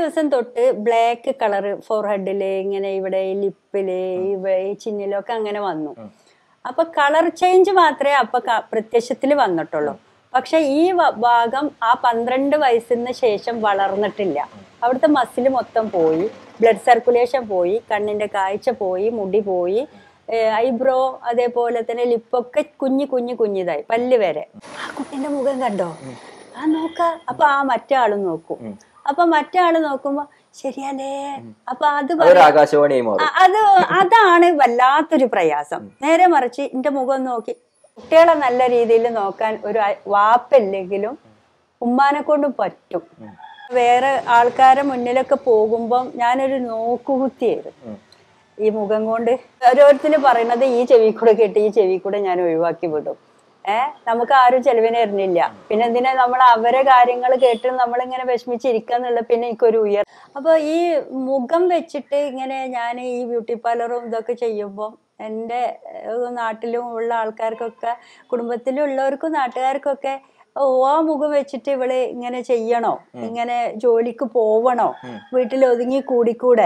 ദിവസം തൊട്ട് black colour ഫോർഹെഡില് ഇങ്ങനെ ഇവിടെ ഈ ലിപ്പില് ഇവിടെ ഈ ചിന്നിലൊക്കെ അങ്ങനെ വന്നു അപ്പൊ കളർ ചേഞ്ച് മാത്രമേ അപ്പൊ ക- പ്രത്യക്ഷത്തിൽ വന്നിട്ടുള്ളൂ പക്ഷെ ഈ വ- ഭാഗം ആ പന്ത്രണ്ട് വയസ്സിന് ശേഷം വളർന്നിട്ടില്ല അവിടുത്തെ മസിൽ മൊത്തം പോയി ബ്ലഡ് സർക്കുലേഷൻ പോയി കണ്ണിന്റെ കാഴ്ച പോയി മുടി പോയി ഐബ്രോ അതേപോലെ തന്നെ ലിപ്പൊക്കെ കുഞ്ഞു കുഞ്ഞു കുഞ്ഞിതായി പല്ല് വരെ ആ കുട്ടിന്റെ മുഖം കണ്ടോ ആ നോക്ക അപ്പൊ ആ മറ്റേ ആളും നോക്കും അപ്പൊ മറ്റേ ആള് നോക്കുമ്പോ ശരിയല്ലേ അപ്പൊ അത് അതൊരു പറയാ ആകാശവാണിയായി മാറും അ- അത് അതാണ് വല്ലാത്തൊരു പ്രയാസം നേരെ മറിച്ച് എന്റെ മുഖം ഒന്ന് നോക്കി കുട്ടികളെ നല്ല രീതിയിൽ നോക്കാൻ ഒരു അ- വാപ്പില്ലെങ്കിലും ഉമ്മാനെ കൊണ്ട് പറ്റും വേറെ ആൾക്കാരെ മുന്നിലൊക്കെ പോകുമ്പം ഞാനൊരു നോക്കുകുത്തിയായിരുന്നു ഈ മുഖം കൊണ്ട് ഓരോരുത്തര് പറയുന്നത് ഈ ചെവി കൂടെ കേട്ട് ഈ ചെവി കൂടെ ഞാൻ ഒഴിവാക്കി വിടും ഏ നമുക്ക് ആരും ചെലവിന് തരുന്നില്ല പിന്നെ എന്തിനാ നമ്മൾ അവരെ കാര്യങ്ങൾ കേട്ട് നമ്മളിങ്ങനെ വിഷമിച്ചിരിക്കാന്നുള്ള പിന്നെ എനിക്കൊരു ഉയർ അപ്പൊ ഈ മുഖം വെച്ചിട്ട് ഇങ്ങനെ ഞാൻ ഈ ബ്യൂട്ടി പാർലറും ഇതൊക്കെ ചെയ്യുമ്പോൾ എൻ്റെ ഏഹ്, നാട്ടിലും ഉള്ള ആൾക്കാർക്കൊക്കെ കുടുംബത്തിലുള്ളവർക്കും നാട്ടുകാർക്കൊക്കെ ഓ ആ മുഖം വെച്ചിട്ട് ഇവള് ഇങ്ങനെ ചെയ്യണോ ഇങ്ങനെ ജോലിക്ക് പോവണോ വീട്ടിൽ ഒതുങ്ങി കൂടിക്കൂടെ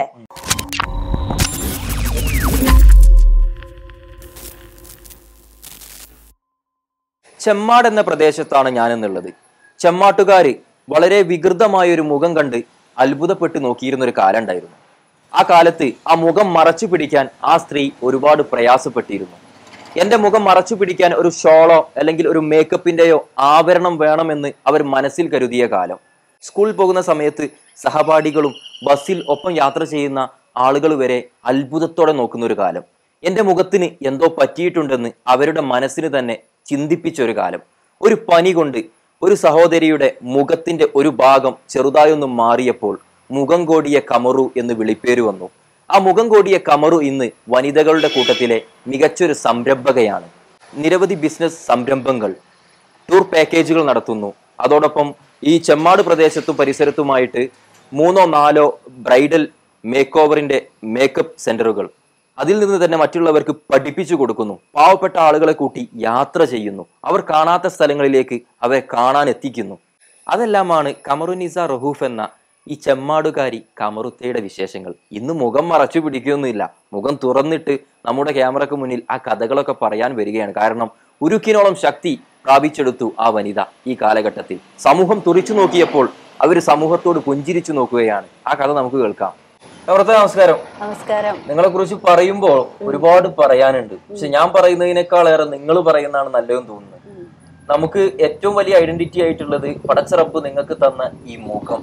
ചെമ്മാട് എന്ന പ്രദേശത്താണ് ഞാനെന്നുള്ളത് ചെമ്മാട്ടുകാര് വളരെ വികൃതമായ ഒരു മുഖം കണ്ട് അത്ഭുതപ്പെട്ട് നോക്കിയിരുന്ന ഒരു കാലം ഉണ്ടായിരുന്നു ആ കാലത്ത് ആ മുഖം മറച്ചു പിടിക്കാൻ ആ സ്ത്രീ ഒരുപാട് പ്രയാസപ്പെട്ടിരുന്നു എന്റെ മുഖം മറച്ചു പിടിക്കാൻ ഒരു ഷോളോ അല്ലെങ്കിൽ ഒരു മേക്കപ്പിന്റെയോ ആവരണം വേണമെന്ന് അവർ മനസ്സിൽ കരുതിയ കാലം സ്കൂളിൽ പോകുന്ന സമയത്ത് സഹപാഠികളും ബസ്സിൽ ഒപ്പം യാത്ര ചെയ്യുന്ന ആളുകൾ വരെ അത്ഭുതത്തോടെ നോക്കുന്ന ഒരു കാലം എന്റെ മുഖത്തിന് എന്തോ പറ്റിയിട്ടുണ്ടെന്ന് അവരുടെ മനസ്സിന് തന്നെ ചിന്തിപ്പിച്ച ഒരു കാലം ഒരു പനി കൊണ്ട് ഒരു സഹോദരിയുടെ മുഖത്തിന്റെ ഒരു ഭാഗം ചെറുതായൊന്ന് മാറിയപ്പോൾ മുഖം കോടിയ കമറു എന്ന് വിളിപ്പേര് വന്നു ആ മുഖം കോടിയ കമറു ഇന്ന് വനിതകളുടെ കൂട്ടത്തിലെ മികച്ചൊരു സംരംഭകയാണ് നിരവധി ബിസിനസ് സംരംഭങ്ങൾ ടൂർ പാക്കേജുകൾ നടത്തുന്നു അതോടൊപ്പം ഈ ചെമ്മാട് പ്രദേശത്തും പരിസരത്തുമായിട്ട് മൂന്നോ നാലോ ബ്രൈഡൽ മേക്ക് ഓവറിന്റെ മേക്കപ്പ് സെന്ററുകൾ അതിൽ നിന്ന് തന്നെ മറ്റുള്ളവർക്ക് പഠിപ്പിച്ചു കൊടുക്കുന്നു പാവപ്പെട്ട ആളുകളെ കൂട്ടി യാത്ര ചെയ്യുന്നു അവർ കാണാത്ത സ്ഥലങ്ങളിലേക്ക് അവരെ കാണാൻ എത്തിക്കുന്നു അതെല്ലാമാണ് കമറുനിസ റഹൂഫ് എന്ന ഈ ചെമ്മാടുകാരി കമറുത്തയുടെ വിശേഷങ്ങൾ ഇന്ന് മുഖം മറച്ചു പിടിക്കുകയൊന്നുമില്ല മുഖം തുറന്നിട്ട് നമ്മുടെ ക്യാമറക്ക് മുന്നിൽ ആ കഥകളൊക്കെ പറയാൻ വരികയാണ് കാരണം ഉരുക്കിനോളം ശക്തി പ്രാപിച്ചെടുത്തു ആ വനിത ഈ കാലഘട്ടത്തിൽ സമൂഹം തുറിച്ചു നോക്കിയപ്പോൾ അവർ സമൂഹത്തോട് പുഞ്ചിരിച്ചു നോക്കുകയാണ് ആ കഥ നമുക്ക് കേൾക്കാം കമറുത്ത നമസ്കാരം നമസ്കാരം നിങ്ങളെ കുറിച്ച് പറയുമ്പോൾ ഒരുപാട് പറയാനുണ്ട് പക്ഷെ ഞാൻ പറയുന്നതിനേക്കാളേറെ നിങ്ങൾ പറയുന്നതാണ് നല്ലതെന്ന് തോന്നുന്നത് നമുക്ക് ഏറ്റവും വലിയ ഐഡന്റിറ്റി ആയിട്ടുള്ളത് പടച്ചറപ്പ് നിങ്ങൾക്ക് തന്ന ഈ മുഖം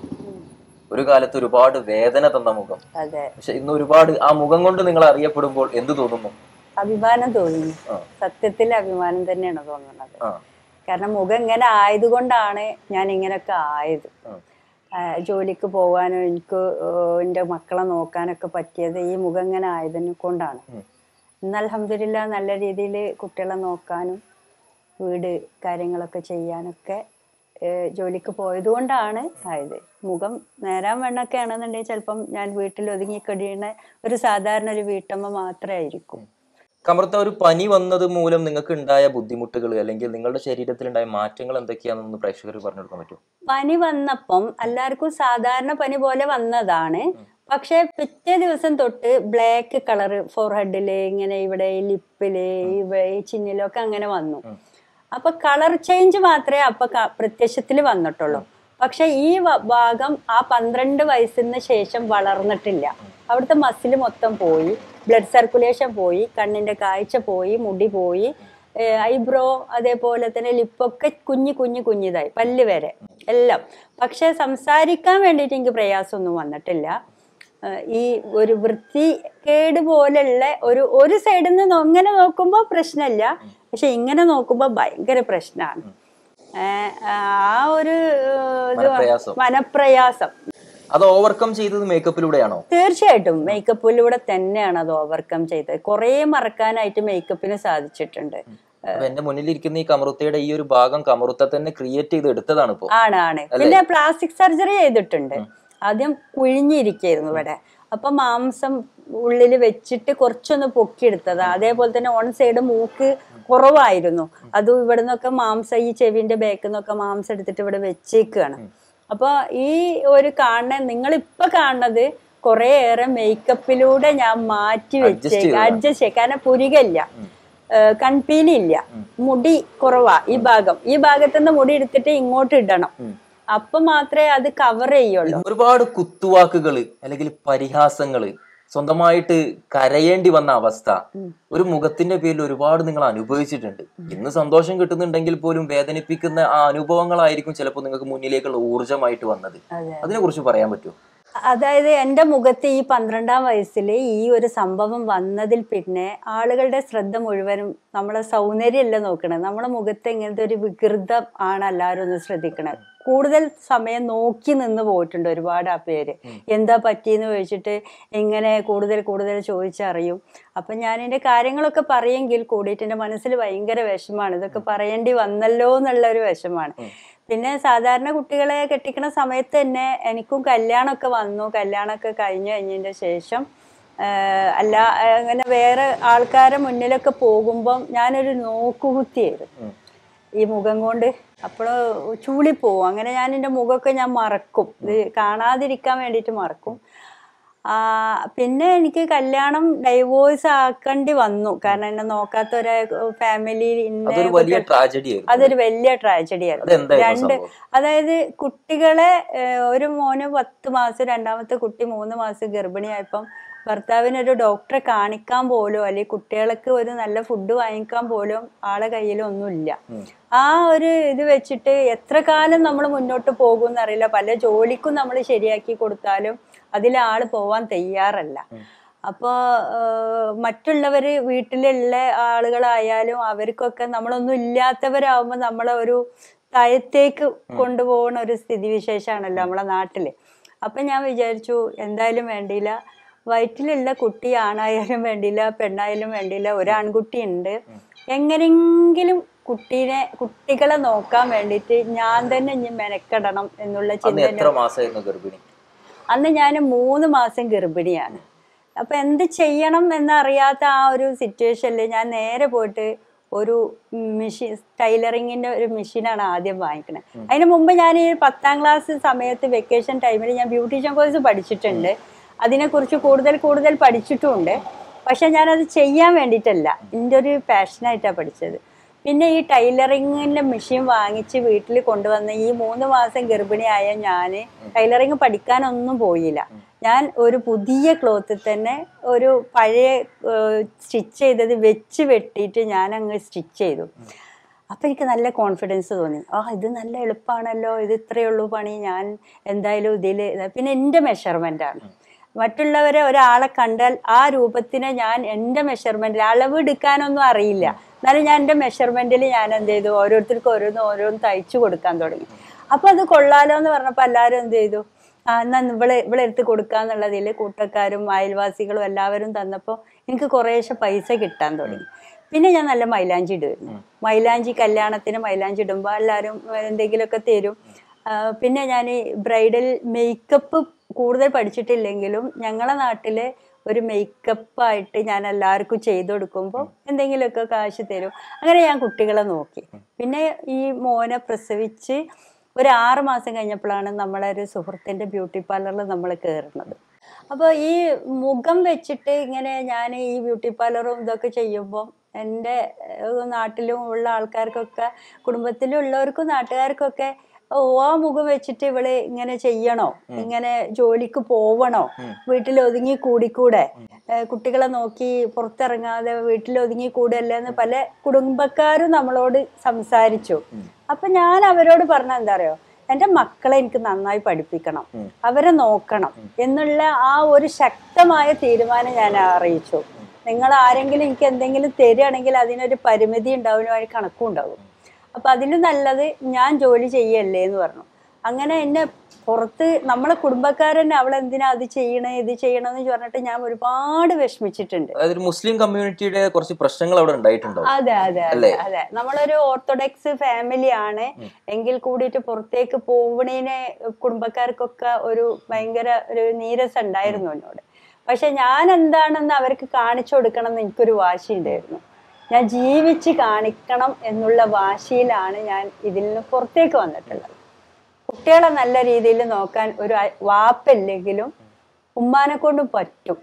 ഒരു കാലത്ത് ഒരുപാട് വേദന തന്ന മുഖം അതെ പക്ഷെ ഇന്ന് ഒരുപാട് ആ മുഖം കൊണ്ട് നിങ്ങൾ അറിയപ്പെടുമ്പോൾ എന്ത് തോന്നുന്നു അഭിമാനം തോന്നുന്നു ആ. സത്യത്തിൽ അഭിമാനം തന്നെയാണ് തോന്നുന്നത് ആ കാരണം മുഖം ഇങ്ങനെ ആയതുകൊണ്ടാണ് ഞാൻ ഇങ്ങനെയൊക്കെ ആയത് ആ. ആ, ജോലിക്ക് പോകാനും എനിക്ക് ഏഹ്, എൻ്റെ മക്കളെ നോക്കാനൊക്കെ പറ്റിയത് ഈ മുഖം ഇങ്ങനെ ആയതിനെ കൊണ്ടാണ് ഉം. ഇന്ന് അൽഹംദുലില്ല നല്ല രീതിയിൽ കുട്ടികളെ നോക്കാനും വീട് കാര്യങ്ങളൊക്കെ ചെയ്യാനൊക്കെ ഏഹ്, ജോലിക്ക് പോയത് കൊണ്ടാണ് ആയത് മുഖം നേരാൻ വേണ്ടൊക്കെ ആണെന്നുണ്ടെങ്കിൽ ചിലപ്പം ഞാൻ വീട്ടിൽ ഒതുങ്ങി കഴിയുന്ന ഒരു സാധാരണ ഒരു വീട്ടമ്മ മാത്രമേ ആയിരിക്കും കമർത്ത ഒരു പനി വന്നത് മൂലം നിങ്ങൾക്ക് ഉണ്ടായ ബുദ്ധിമുട്ടുകൾ അല്ലെങ്കിൽ നിങ്ങളുടെ ശരീരത്തിൽ ഉണ്ടായ മാറ്റങ്ങൾ എന്തൊക്കെയാണെന്ന് പ്രേക്ഷകർ പറഞ്ഞു കൊടുക്കാൻ പറ്റുമോ പനി വന്നപ്പം എല്ലാവർക്കും സാധാരണ പനി പോലെ വന്നതാണ് പക്ഷെ പിറ്റേ ദിവസം തൊട്ട് ബ്ലാക്ക് കളർ ഫോർഹെഡില് ഇങ്ങനെ ഇവിടെ ഈ ലിപ്പില് ഇവിടെ ഈ ചിന്നിലൊക്കെ അങ്ങനെ വന്നു അപ്പൊ കളർ ചേഞ്ച് മാത്രമേ അപ്പൊ പ്രത്യക്ഷത്തിൽ വന്നിട്ടുള്ളൂ പക്ഷെ ഈ വ- ഭാഗം ആ പന്ത്രണ്ട് വയസ്സിന് ശേഷം വളർന്നിട്ടില്ല അവിടുത്തെ മസിൽ മൊത്തം പോയി ബ്ലഡ് സർക്കുലേഷൻ പോയി കണ്ണിന്റെ കാഴ്ച പോയി മുടി പോയി ഐബ്രോ അതേപോലെ തന്നെ ലിപ്പൊക്കെ കുഞ്ഞു കുഞ്ഞു കുഞ്ഞിതായി പല്ല് വരെ എല്ലാം പക്ഷെ സംസാരിക്കാൻ വേണ്ടിയിട്ട് എനിക്ക് പ്രയാസമൊന്നും വന്നിട്ടില്ല ഏഹ് ഈ ഒരു വൃത്തികേട് പോലുള്ള ഒരു ഒരു സൈഡിൽ നിന്ന് അങ്ങനെ നോക്കുമ്പോൾ പ്രശ്നമില്ല പക്ഷെ ഇങ്ങനെ നോക്കുമ്പോൾ ഭയങ്കര പ്രശ്നമാണ് ആ ഒരു ഏഹ്, ഇത് മനപ്രയാസം. മനപ്രയാസം അത് ഓവർകം ചെയ്തത് മേക്കപ്പിലൂടെയാണോ തീർച്ചയായിട്ടും മേക്കപ്പിലൂടെ തന്നെയാണ് അത് ഓവർകം ചെയ്തത് കുറേ മറക്കാനായിട്ട് മേക്കപ്പിന് സാധിച്ചിട്ടുണ്ട് അപ്പൊ എന്റെ മുന്നിലിരിക്കുന്ന ഈ കമറുത്തയുടെ ഈ ഒരു ഭാഗം കമറുത്ത തന്നെ ക്രിയേറ്റ് ചെയ്ത് എടുത്തതാണ് ഇപ്പോ ആണ് ആണ് പിന്നെ പ്ലാസ്റ്റിക് സർജറി ചെയ്തിട്ടുണ്ട് ആദ്യം കുഴിഞ്ഞിരിക്കായിരുന്നു ഇവിടെ അപ്പൊ മാംസം ഉള്ളിൽ വെച്ചിട്ട് കുറച്ചൊന്ന് പൊക്കിയെടുത്തതാ അതേപോലെ തന്നെ ഓൺ സൈഡ് മൂക്ക് കുറവായിരുന്നു അതും ഇവിടെ നിന്നൊക്കെ മാംസം ഈ ചെവിന്റെ ബാക്കിൽ നിന്നൊക്കെ മാംസം എടുത്തിട്ട് ഇവിടെ വെച്ചേക്കാണ് അപ്പൊ ഈ ഒരു കാണുന്ന നിങ്ങൾ ഇപ്പൊ കാണുന്നത് കുറെ ഏറെ മേക്കപ്പിലൂടെ ഞാൻ മാറ്റി Adjust വെച്ചേക്ക് ചെയ്തതാ. അഡ്ജസ്റ്റ് ചെയ്യും കാരണം പുരികല്ല കൺപീലില്ല മുടി കുറവാ ഈ ഭാഗം ഈ ഭാഗത്തുനിന്ന് മുടി എടുത്തിട്ട് ഇങ്ങോട്ട് ഇടണം അപ്പൊ മാത്രമേ അത് കവർ ചെയ്യുള്ളൂ ഒരുപാട് കുത്തുവാക്കുകള് അല്ലെങ്കിൽ പരിഹാസങ്ങള് സ്വന്തമായിട്ട് കരയേണ്ടി വന്ന അവസ്ഥ ഒരു മുഖത്തിന്റെ പേരിൽ ഒരുപാട് നിങ്ങൾ അനുഭവിച്ചിട്ടുണ്ട് ഇന്ന് സന്തോഷം കിട്ടുന്നുണ്ടെങ്കിൽ പോലും വേദനിപ്പിക്കുന്ന ആ അനുഭവങ്ങളായിരിക്കും ചിലപ്പോൾ നിങ്ങൾക്ക് മുന്നിലേക്കുള്ള ഊർജമായിട്ട് വന്നത് അതെ അതിനെ കുറിച്ച് പറയാൻ പറ്റുമോ അതായത് എൻ്റെ മുഖത്ത് ഈ പന്ത്രണ്ടാം വയസ്സിൽ ഈ ഒരു സംഭവം വന്നതിൽ പിന്നെ ആളുകളുടെ ശ്രദ്ധ മുഴുവനും നമ്മളെ സൗന്ദര്യമല്ല നോക്കണത് നമ്മളെ മുഖത്ത് ഇങ്ങനത്തെ ഒരു വികൃതം ആണ് എല്ലാവരും ഒന്ന് ശ്രദ്ധിക്കണത് കൂടുതൽ സമയം നോക്കി നിന്ന് പോയിട്ടുണ്ട് ഒരുപാട് ആ പേര് എന്താ പറ്റിയെന്ന് ചോദിച്ചിട്ട് ഇങ്ങനെ കൂടുതൽ കൂടുതൽ ചോദിച്ചറിയും അപ്പം ഞാൻ എൻ്റെ കാര്യങ്ങളൊക്കെ പറയെങ്കിൽ കൂടിയിട്ട് എൻ്റെ മനസ്സിൽ ഭയങ്കര വിഷമാണ് ഇതൊക്കെ പറയേണ്ടി വന്നല്ലോ എന്നുള്ള ഒരു വിഷമാണ് പിന്നെ സാധാരണ കുട്ടികളെ കെട്ടിക്കണ സമയത്ത് തന്നെ എനിക്കും കല്യാണമൊക്കെ വന്നു കല്യാണമൊക്കെ കഴിഞ്ഞു കഴിഞ്ഞതിൻ്റെ ശേഷം ആഹ് അല്ല ആഹ് അങ്ങനെ വേറെ ആൾക്കാരെ മുന്നിലൊക്കെ പോകുമ്പം ഞാനൊരു നോക്കുകുത്തിയായിരുന്നു ഈ മുഖം കൊണ്ട് അപ്പോൾ ചൂളിപ്പോവും അങ്ങനെ ഞാൻ എൻ്റെ മുഖമൊക്കെ ഞാൻ മറക്കും ഇത് കാണാതിരിക്കാൻ വേണ്ടിയിട്ട് മറക്കും ആ, പിന്നെ എനിക്ക് കല്യാണം ഡൈവോഴ്സ് ആക്കേണ്ടി വന്നു കാരണം എന്നെ നോക്കാത്ത ഒരു ഫാമിലി അതൊരു വലിയ ട്രാജഡി ആയിരുന്നു അതൊരു വലിയ ട്രാജഡി ആയിരുന്നു അതെന്തായിരുന്നു രണ്ട് സംഭവം അതായത് കുട്ടികളെ ഏഹ്, ഒരു മോന് പത്ത് മാസം രണ്ടാമത്തെ കുട്ടി മൂന്ന് മാസം ഗർഭിണിയായപ്പം ഭർത്താവിനൊരു ഡോക്ടറെ കാണിക്കാൻ പോലും അല്ലെങ്കിൽ കുട്ടികൾക്ക് ഒരു നല്ല ഫുഡ് വാങ്ങിക്കാൻ പോലും ആളെ കയ്യിൽ ഒന്നുമില്ല ഉം. ആ ഒരു ഇത് വെച്ചിട്ട് എത്ര കാലം നമ്മൾ മുന്നോട്ട് പോകും എന്നറിയില്ല പല ജോലിക്കും നമ്മൾ ശരിയാക്കി കൊടുത്താലും അതിൽ ആള് പോവാൻ തയ്യാറല്ല അപ്പോൾ മറ്റുള്ളവർ വീട്ടിലുള്ള ആളുകളായാലും അവർക്കൊക്കെ നമ്മളൊന്നും ഇല്ലാത്തവരാകുമ്പോൾ നമ്മളെ ഒരു താഴത്തേക്ക് കൊണ്ടുപോകുന്ന ഒരു സ്ഥിതിവിശേഷമാണല്ലോ നമ്മളെ നാട്ടിൽ അപ്പം ഞാൻ വിചാരിച്ചു എന്തായാലും വേണ്ടിയില്ല വയറ്റിലുള്ള കുട്ടി ആണായാലും വേണ്ടിയില്ല പെണ്ണായാലും വേണ്ടിയില്ല ഒരു ആൺകുട്ടി ഉണ്ട് എങ്ങനെയെങ്കിലും കുട്ടീനെ കുട്ടികളെ നോക്കാൻ വേണ്ടിയിട്ട് ഞാൻ തന്നെ ഇനി മെനക്കെടണം എന്നുള്ള അന്ന് ചിന്ത എത്ര മാസമായിരുന്നു ഗർഭിണി അന്ന് ഞാൻ മൂന്ന് മാസം ഗർഭിണിയാണ് അപ്പൊ എന്ത് ചെയ്യണം എന്നറിയാത്ത ആ ഒരു സിറ്റുവേഷനിൽ ഞാൻ നേരെ പോയിട്ട് ഒരു മെഷീൻ ടൈലറിങ്ങിന്റെ ഒരു മെഷീനാണ് ആദ്യം വാങ്ങിക്കണത് അതിന് മുമ്പ് ഞാൻ ഈ പത്താം ക്ലാസ് സമയത്ത് വെക്കേഷൻ ടൈമിൽ ഞാൻ ബ്യൂട്ടീഷ്യൻ കോഴ്സ് പഠിച്ചിട്ടുണ്ട് അതിനെക്കുറിച്ച് കൂടുതൽ കൂടുതൽ പഠിച്ചിട്ടുമുണ്ട് പക്ഷെ ഞാനത് ചെയ്യാൻ വേണ്ടിയിട്ടല്ല എൻ്റെ ഒരു പാഷനായിട്ടാണ് പഠിച്ചത് പിന്നെ ഈ ടൈലറിങ്ങിന്റെ മെഷീൻ വാങ്ങിച്ച് വീട്ടിൽ കൊണ്ടുവന്ന് ഈ മൂന്ന് മാസം ഗർഭിണിയായ ഞാൻ ടൈലറിങ് പഠിക്കാനൊന്നും പോയില്ല ഞാൻ ഒരു പുതിയ ക്ലോത്തിൽ തന്നെ ഒരു പഴയ സ്റ്റിച്ച് ചെയ്തത് വെച്ച് വെട്ടിയിട്ട് ഞാൻ അങ്ങ് സ്റ്റിച്ച് ചെയ്തു അപ്പം എനിക്ക് നല്ല കോൺഫിഡൻസ് തോന്നി ആ ഇത് നല്ല എളുപ്പമാണല്ലോ ഇത് ഇത്രയേ ഉള്ളൂ പണി ഞാൻ എന്തായാലും ഇതിൽ പിന്നെ എൻ്റെ മെഷർമെൻ്റ് ആണ് മറ്റുള്ളവരെ ഒരാളെ കണ്ടാൽ ആ രൂപത്തിനെ ഞാൻ എൻ്റെ മെഷർമെൻറ്റിൽ അളവ് എടുക്കാനൊന്നും അറിയില്ല എന്നാലും ഞാൻ എൻ്റെ മെഷർമെൻറ്റിൽ ഞാൻ എന്ത് ചെയ്തു ഓരോരുത്തർക്കും ഓരോന്ന് ഓരോന്ന് തയ്ച്ചു കൊടുക്കാൻ തുടങ്ങി അപ്പോൾ അത് കൊള്ളാലോ എന്ന് പറഞ്ഞപ്പോൾ എല്ലാവരും എന്ത് ചെയ്തു ആ എന്നാ ഇവളെ ഇവളെ എടുത്ത് കൊടുക്കാന്നുള്ളതിൽ കൂട്ടക്കാരും അയൽവാസികളും എല്ലാവരും തന്നപ്പോൾ എനിക്ക് കുറേശ്ശെ പൈസ കിട്ടാൻ തുടങ്ങി പിന്നെ ഞാൻ നല്ല മൈലാഞ്ചി ഇടുമായിരുന്നു മൈലാഞ്ചി കല്യാണത്തിന് മൈലാഞ്ചി ഇടുമ്പോൾ എല്ലാവരും എന്തെങ്കിലുമൊക്കെ തരും ആ, പിന്നെ ഞാൻ ഈ ബ്രൈഡൽ മേക്കപ്പ് കൂടുതൽ പഠിച്ചിട്ടില്ലെങ്കിലും ഞങ്ങളെ നാട്ടിലെ ഒരു മേക്കപ്പ് ആയിട്ട് ഞാൻ എല്ലാവർക്കും ചെയ്തു കൊടുക്കുമ്പോൾ എന്തെങ്കിലുമൊക്കെ കാശ് തരും അങ്ങനെ ഞാൻ കുട്ടികളെ നോക്കി പിന്നെ ഈ മോനെ പ്രസവിച്ച് ഒരു ആറ് മാസം കഴിഞ്ഞപ്പോഴാണ് നമ്മളെ ഒരു സുഹൃത്തിൻ്റെ ബ്യൂട്ടി പാർലറിൽ നമ്മൾ കയറുന്നത് അപ്പോൾ ഈ മുഖം വെച്ചിട്ട് ഇങ്ങനെ ഞാൻ ഈ ബ്യൂട്ടി പാർലറും ഇതൊക്കെ ചെയ്യുമ്പോൾ എൻ്റെ ഏഹ്, നാട്ടിലും ഉള്ള ആൾക്കാർക്കൊക്കെ കുടുംബത്തിലുള്ളവർക്കും നാട്ടുകാർക്കൊക്കെ ഓ ആ മുഖം വെച്ചിട്ട് ഇവള് ഇങ്ങനെ ചെയ്യണോ ഇങ്ങനെ ജോലിക്ക് പോവണോ വീട്ടിൽ ഒതുങ്ങി കൂടിക്കൂടെ ഏഹ്, കുട്ടികളെ നോക്കി പുറത്തിറങ്ങാതെ വീട്ടിൽ ഒതുങ്ങി കൂടല്ലേ എന്ന് പല കുടുംബക്കാരും നമ്മളോട് സംസാരിച്ചു അപ്പൊ ഞാൻ അവരോട് പറഞ്ഞ എന്താ അറിയോ എന്റെ മക്കളെ എനിക്ക് നന്നായി പഠിപ്പിക്കണം അവരെ നോക്കണം എന്നുള്ള ആ ഒരു ശക്തമായ തീരുമാനം ഞാൻ അറിയിച്ചു നിങ്ങൾ ആരെങ്കിലും എനിക്ക് എന്തെങ്കിലും തരികയാണെങ്കിൽ അതിനൊരു പരിമിതി ഉണ്ടാവും അതിന് കണക്കും ഉണ്ടാവും അപ്പൊ അതിലും നല്ലത് ഞാൻ ജോലി ചെയ്യല്ലേ എന്ന് പറഞ്ഞു അങ്ങനെ എന്നെ പുറത്ത് നമ്മളെ കുടുംബക്കാരന്നെ അവൾ എന്തിനാ അത് ചെയ്യണേ ഇത് ചെയ്യണമെന്ന് പറഞ്ഞിട്ട് ഞാൻ ഒരുപാട് വിഷമിച്ചിട്ടുണ്ട് അതായത് ഒരു മുസ്ലിം കമ്മ്യൂണിറ്റിയുടെ കുറച്ച് പ്രശ്നങ്ങൾ അവിടെ ഉണ്ടായിട്ടുണ്ടോ അതെ അതെ അതെ അതെ നമ്മളൊരു ഓർത്തഡോക്സ് ഫാമിലിയാണ് എങ്കിൽ കൂടിയിട്ട് പുറത്തേക്ക് പോവണേനെ കുടുംബക്കാർക്കൊക്കെ ഒരു ഭയങ്കര ഒരു നീരസം ഉണ്ടായിരുന്നു എന്നോട് പക്ഷെ ഞാൻ എന്താണെന്ന് അവർക്ക് കാണിച്ചു കൊടുക്കണം എന്ന് എനിക്കൊരു വാശി ഉണ്ടായിരുന്നു ഞാൻ ജീവിച്ച് കാണിക്കണം എന്നുള്ള വാശിയിലാണ് ഞാൻ ഇതിൽ നിന്ന് പുറത്തേക്ക് വന്നിട്ടുള്ളത് കുട്ടികളെ നല്ല രീതിയിൽ നോക്കാൻ ഒരു അ- വാപ്പല്ലെങ്കിലും ഉമ്മാനെ കൊണ്ട് പറ്റും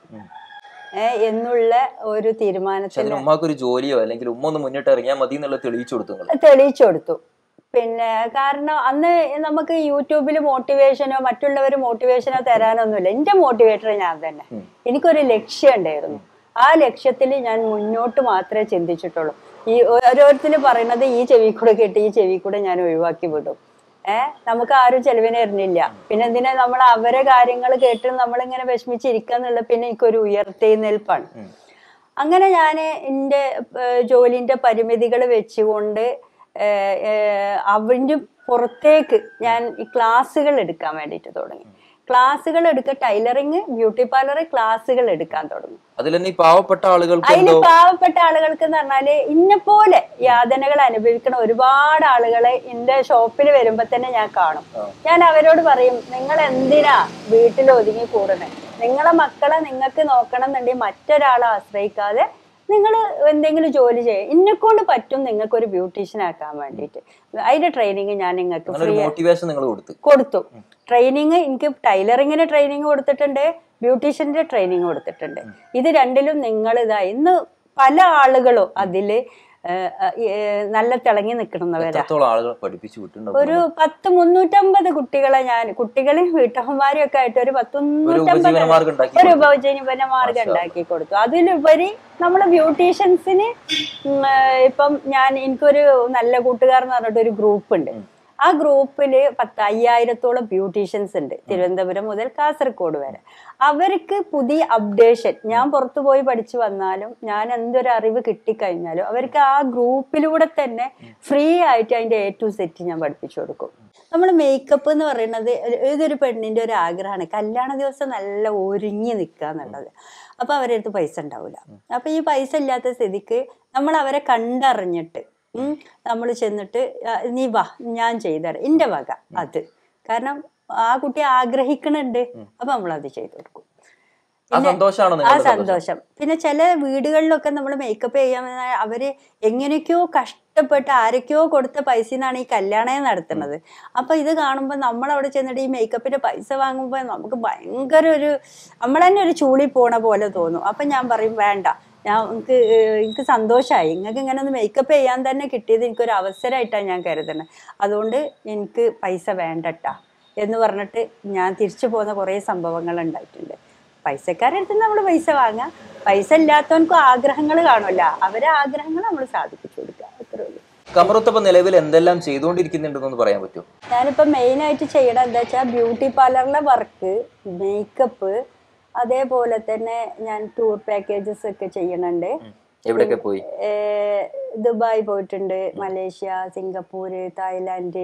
ഏ, എന്നുള്ള ഒരു പക്ഷെ തീരുമാനത്തിൽ അതിന് ഉമ്മാക്ക് ഒരു ജോലിയോ അല്ലെങ്കിൽ ഉമ്മ ഒന്ന് മുന്നിട്ട് ഇറങ്ങിയാൽ മതി എന്നുള്ളത് തെളിയിച്ചു കൊടുത്തു നിങ്ങൾ തെളിയിച്ചു കൊടുത്തു പിന്നെ കാരണം അന്ന് നമുക്ക് യൂട്യൂബിൽ മോട്ടിവേഷനോ മറ്റുള്ളവർ മോട്ടിവേഷനോ തരാനൊന്നുമില്ല എന്റെ മോട്ടിവേറ്റർ ഞാൻ തന്നെ ഉം. എനിക്കൊരു ലക്ഷ്യം ഉണ്ടായിരുന്നു ആ ലക്ഷ്യത്തിൽ ഞാൻ മുന്നോട്ട് മാത്രമേ ചിന്തിച്ചിട്ടുള്ളൂ ഈ ഓരോരുത്തർ പറയുന്നത് ഈ ചെവി കൂടെ കേട്ട് ഈ ചെവി കൂടെ ഞാൻ ഒഴിവാക്കി വിടും ഏഹ് നമുക്ക് ആരും ചെലവിന് തരുന്നില്ല പിന്നെ എന്തിനാ നമ്മൾ അവരെ കാര്യങ്ങൾ കേട്ട് നമ്മളിങ്ങനെ വിഷമിച്ചിരിക്കാന്നുള്ള പിന്നെ എനിക്കൊരു ഉയർത്തെഴുന്നേൽപ്പാണ് ഉം. അങ്ങനെ ഞാൻ എൻ്റെ ജോലിൻ്റെ പരിമിതികൾ വെച്ചുകൊണ്ട് ഏഹ്, ഏഹ്, അവൻ്റെ പുറത്തേക്ക് ഞാൻ ഈ ക്ലാസ്സുകൾ എടുക്കാൻ വേണ്ടിയിട്ട് തുടങ്ങി ക്ലാസ്സുകൾ എടുക്കുക ടൈലറിങ് ബ്യൂട്ടി പാർലർ ക്ലാസ്സുകൾ എടുക്കാൻ തുടങ്ങി അതിൽ തന്നെ ഈ പാവപ്പെട്ട ആളുകൾക്ക് അതിൽ എന്തോ പാവപ്പെട്ട ആളുകൾക്ക് എന്ന് പറഞ്ഞാല് ഇന്നെ പോലെ യാതനകൾ അനുഭവിക്കുന്ന ഒരുപാട് ആളുകളെ എന്റെ ഷോപ്പിൽ വരുമ്പോ തന്നെ ഞാൻ കാണും ആ. ഞാൻ അവരോട് പറയും നിങ്ങൾ എന്തിനാ വീട്ടിൽ ഒതുങ്ങി കൂടണേ നിങ്ങളെ മക്കളെ നിങ്ങൾക്ക് നോക്കണം എന്നുണ്ടെങ്കിൽ മറ്റൊരാളെ ആശ്രയിക്കാതെ നിങ്ങൾ എന്തെങ്കിലും ജോലി ചെയ്യുക ഇന്നെ കൊണ്ട് പറ്റും നിങ്ങൾക്ക് ഒരു ബ്യൂട്ടീഷ്യൻ ആക്കാൻ വേണ്ടിയിട്ട് അതിന്റെ ട്രെയിനിങ് ഞാൻ നിങ്ങൾക്ക് അങ്ങനെ ഒരു ഫ്രീ മോട്ടിവേഷൻ നിങ്ങൾ കൊടുത്തു കൊടുത്തു ട്രെയിനിങ് എനിക്ക് ടൈലറിങ്ങിന് ട്രെയിനിങ് കൊടുത്തിട്ടുണ്ട് ബ്യൂട്ടീഷ്യന്റെ ട്രെയിനിങ് കൊടുത്തിട്ടുണ്ട് ഇത് രണ്ടിലും നിങ്ങൾ ഇതാ ഇന്ന് പല ആളുകളും അതില് ഏഹ്, ഏഹ്, നല്ല തിളങ്ങി നിൽക്കുന്നവരാ എത്രത്തോളം ആളുകൾ പഠിപ്പിച്ചു വിട്ടിട്ടുണ്ടോ ഒരു പത്ത് മുന്നൂറ്റമ്പത് കുട്ടികളെ ഞാൻ കുട്ടികളെയും വീട്ടമ്മമാരും ഒക്കെ ആയിട്ട് ഒരു പത്ത് ഒരു മുന്നൂറ്റമ്പത് ഉപജീവനമാർഗം ഉണ്ടാക്കി ഒരു കൊടുത്തു. ഉപജീവന മാർഗം ഉണ്ടാക്കി കൊടുത്തു അതിലുപരി നമ്മൾ ബ്യൂട്ടീഷ്യൻസിന് ഉം, ഏഹ്, ഇപ്പം ഞാൻ എനിക്കൊരു നല്ല കൂട്ടുകാർ എന്ന് പറഞ്ഞിട്ട് ഒരു ഗ്രൂപ്പ് ഉണ്ട് ആ ഗ്രൂപ്പിൽ പത്ത് അയ്യായിരത്തോളം ബ്യൂട്ടീഷ്യൻസ് ഉണ്ട് തിരുവനന്തപുരം മുതൽ കാസർഗോഡ് വരെ അവർക്ക് പുതിയ അപ്ഡേഷൻ ഞാൻ പുറത്തു പോയി പഠിച്ചു വന്നാലും ഞാൻ എന്തൊരു അറിവ് കിട്ടിക്കഴിഞ്ഞാലും അവർക്ക് ആ ഗ്രൂപ്പിലൂടെ തന്നെ ഫ്രീ ആയിട്ട് അതിന്റെ എ ടു സെറ്റ് ഞാൻ പഠിപ്പിച്ചു കൊടുക്കും നമ്മൾ മേക്കപ്പ് എന്ന് പറയുന്നത് ഒരു- ഏതൊരു പെണ്ണിന്റെ ഒരു ആഗ്രഹമാണ് കല്യാണ ദിവസം നല്ല ഒരുങ്ങി നിൽക്കുക എന്നുള്ളത് അപ്പൊ അവരുടെ അടുത്ത് പൈസ ഉണ്ടാവില്ല അപ്പൊ ഈ പൈസ ഇല്ലാത്ത സ്ഥിതിക്ക് നമ്മൾ അവരെ കണ്ടറിഞ്ഞിട്ട് നമ്മൾ ചെന്നിട്ട് ആ, നീ വാ ഞാൻ ചെയ്തരാം എൻ്റെ വക അത് കാരണം ആ കുട്ടി ആഗ്രഹിക്കണുണ്ട് അപ്പൊ നമ്മൾ അത് ചെയ്തു കൊടുക്കും ആ സന്തോഷമാണ് ആ നിങ്ങളുടെ സന്തോഷം സന്തോഷം പിന്നെ ചില വീടുകളിലൊക്കെ നമ്മൾ മേക്കപ്പ് ചെയ്യാൻ വന്നാൽ അവര് എങ്ങനെയൊക്കെയോ കഷ്ടപ്പെട്ട് ആരൊക്കെയോ കൊടുത്ത പൈസ നിന്നാണ് ഈ കല്യാണം നടത്തുന്നത് അപ്പൊ ഇത് കാണുമ്പോൾ നമ്മൾ അവിടെ ചെന്നിട്ട് ഈ മേക്കപ്പിന്റെ പൈസ വാങ്ങുമ്പോൾ നമുക്ക് ഭയങ്കര ഒരു നമ്മൾ തന്നെ ഒരു ചൂളി പോണ പോലെ തോന്നും അപ്പൊ ഞാൻ പറയും വേണ്ട ഞാൻ എനിക്ക് എനിക്ക് സന്തോഷമായി നിങ്ങൾക്ക് ഇങ്ങനെ ഒന്ന് മേക്കപ്പ് ചെയ്യാൻ തന്നെ കിട്ടിയത് എനിക്കൊരു അവസരമായിട്ടാണ് ഞാൻ കരുതുന്നത് അതുകൊണ്ട് എനിക്ക് പൈസ വേണ്ടട്ടാ എന്ന് പറഞ്ഞിട്ട് ഞാൻ തിരിച്ചു പോകുന്ന കുറേ സംഭവങ്ങൾ ഉണ്ടായിട്ടുണ്ട് പൈസക്കാരുടെ അടുത്ത് നമ്മൾ പൈസ വാങ്ങാം പൈസ ഇല്ലാത്തവൻക്കും ആഗ്രഹങ്ങൾ കാണുമല്ല അവരെ ആഗ്രഹങ്ങൾ നമ്മൾ സാധിപ്പിച്ചു കൊടുക്കുക അത്രേ ഉള്ളൂ കമറുത്തപ്പ നിലവിൽ എന്തെല്ലാം ചെയ്തുകൊണ്ടിരിക്കുന്നുണ്ടെന്ന് പറയാൻ പറ്റുമോ ഞാനിപ്പോൾ മെയിനായിട്ട് ചെയ്യണം എന്താ വെച്ചാൽ ബ്യൂട്ടി പാർലറിലെ വർക്ക് മേക്കപ്പ് അതേപോലെ തന്നെ ഞാൻ ടൂർ പാക്കേജസ് ഒക്കെ ചെയ്യണുണ്ട് എവിടെയൊക്കെ പോയി ഏഹ് ദുബായ് പോയിട്ടുണ്ട് മലേഷ്യ സിംഗപ്പൂര് തായ്ലാന്റ്